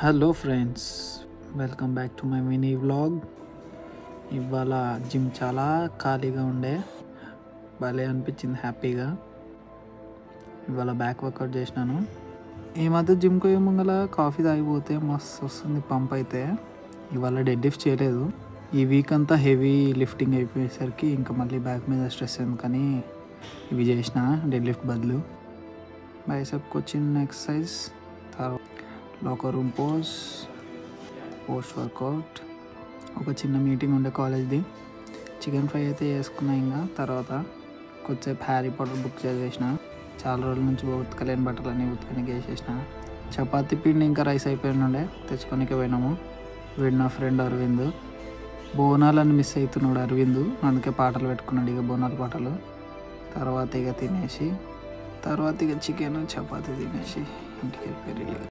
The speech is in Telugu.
hello friends welcome back to my mini vlog ఇవాళ జిమ్ చాలా ఖాళీగా ఉండే భలే అనిపించింది హ్యాపీగా ఇవాళ బ్యాక్ వర్కౌట్ చేసినాను ఈ మధ్య జిమ్కి పోయే ముంగల కాఫీ తాగిపోతే మస్తు వస్తుంది పంప్ అయితే ఇవాళ డెడ్ లిఫ్ట్ చేయలేదు ఈ వీక్ అంతా హెవీ లిఫ్టింగ్ అయిపోయేసరికి ఇంకా మళ్ళీ బ్యాక్ మీద స్ట్రెస్ ఎందుకని ఇవి చేసిన డెడ్ లిఫ్ట్ బదులు బైసెప్కి వచ్చిన ఎక్సర్సైజ్ తర్వాత locker room post post workout ఒక చిన్న మీటింగ్ ఉండే కాలేజ్ది చికెన్ ఫ్రై అయితే చేసుకున్నా ఇంకా తర్వాత కొద్దిసేపు హ్యారీ పాటర్ బుక్ చదివేసిన చాలా రోజుల నుంచి ఉతకలేని బట్టలన్నీ ఉతకనికి వేసేసిన చపాతీ పిండి ఇంకా రైస్ అయిపోయిన ఉండే తెచ్చుకోనికి పోయినాము వీడు నా ఫ్రెండ్ అరవింద్ బోనాలని మిస్ అవుతున్నాడు అరవింద్ అందుకే పాటలు పెట్టుకున్నాడు ఇక బోనాల పాటలు తర్వాత ఇక తినేసి తర్వాత ఇక చికెన్ చపాతీ తినేసి ఇంటికి వెళ్ళిపోయి